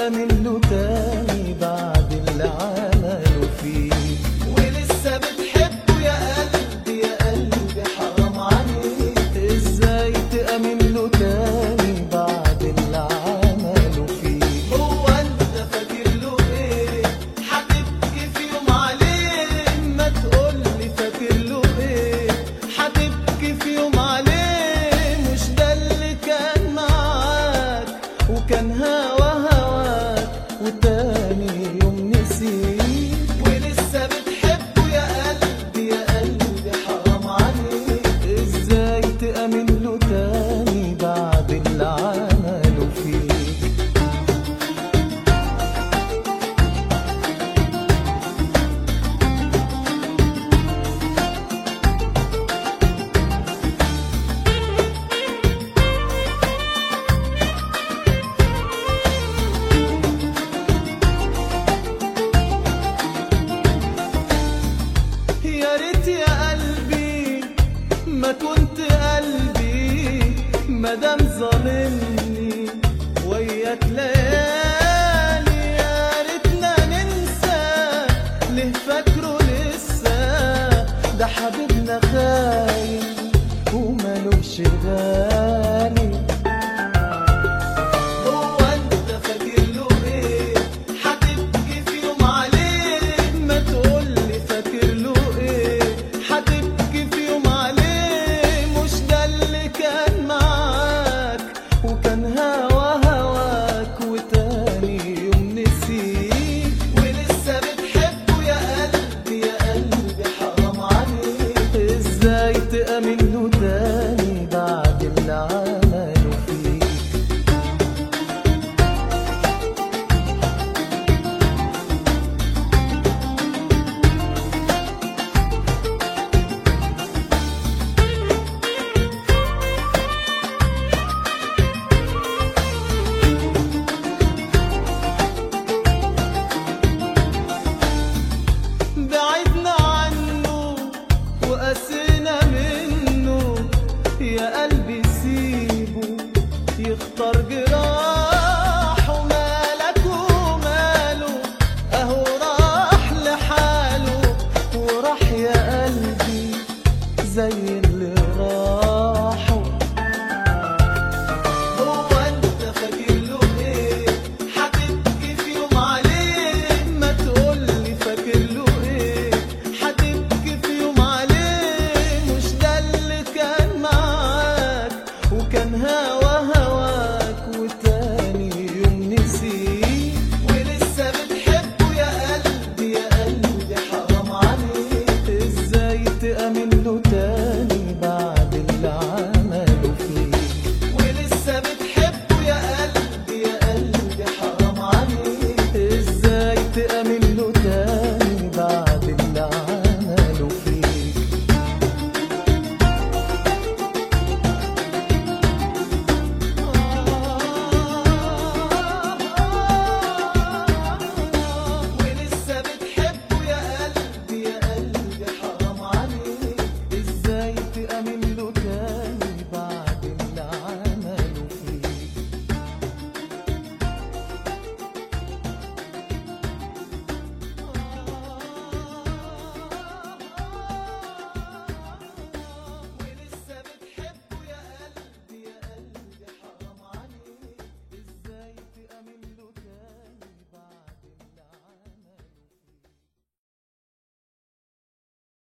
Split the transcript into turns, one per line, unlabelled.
تأمن له تاني بعد اللي عمله فيك ولسه بتحبه يا قلبي يا قلبي حرام عليك ازاي تأمن له تاني بعد اللي عمله فيك هو انت فاكر له ايه هتبكي في يوم عليه ما تقولي فاكر له ايه هتبكي في يوم عليه مش ده اللي كان معاك وكان هوا هواك وتاني يوم نسيك ولسه بتحبه يا قلبي يا قلبي حرام عليك ازاي تأمن له تاني بعد اللي عمله فيك يا ريت يا قلبي ما كنت قلبي مادام ظالمني وياك ليالي يا ريتنا ننسى ليه فاكره لسه ده حبيبنا خاين ومالوش غالي هو انت فاكر له ايه هتبكي في يوم عليه ما تقولي فاكر له ايه هتبكي في يوم عليه مش ده اللي كان معاك وكان هوا هواك وتاني يوم نسيك ولسه بتحبه يا قلبي يا قلبي حرام عليك ازاي تأمن له تاني بعد اللي عمله فيك بعدنا عنه وقسينا منه يا